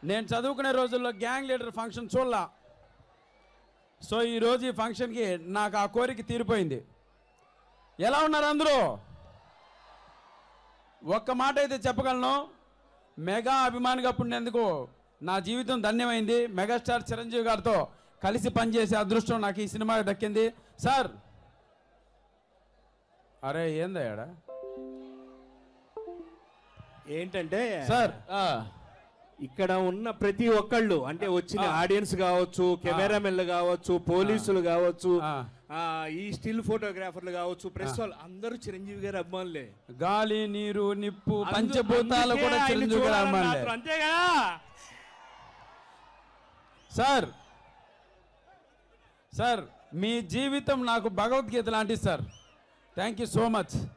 నేను చదువుకునే రోజుల్లో గ్యాంగ్ లీడర్ ఫంక్షన్ చూడలా సో ఈరోజు ఈ ఫంక్షన్కి నాకు ఆ కోరిక తీరిపోయింది ఎలా ఉన్నారు అందరూ ఒక్క మాట అయితే చెప్పగలను మెగా అభిమానిగా పుట్టినందుకు నా జీవితం ధన్యమైంది మెగాస్టార్ చిరంజీవి గారితో కలిసి పనిచేసే అదృష్టం నాకు ఈ సినిమాకి దక్కింది సార్ అరే ఏందయ్యాడా ఏంటంటే సార్ ఇక్కడ ఉన్న ప్రతి ఒక్కళ్ళు అంటే వచ్చిన ఆడియన్స్ కావచ్చు కెమెరామెన్లు కావచ్చు పోలీసులు కావచ్చు ఆ. ఆ, ఈ స్టిల్ ఫోటోగ్రాఫర్లు కావచ్చు ప్రెస్ వాళ్ళు అందరూ చిరంజీవి గారి అభిమానులే గాలి నీరు నిప్పు అందు- పంచభూతాలు అందుకే కూడా ఆయన్ని చిరంజీవి గారు చూడాలని అమ్మాలే ఆత్రం. అంతే కదా సార్ సార్ మీ జీవితం నాకు భగవద్గీత లాంటిది sir thank you so much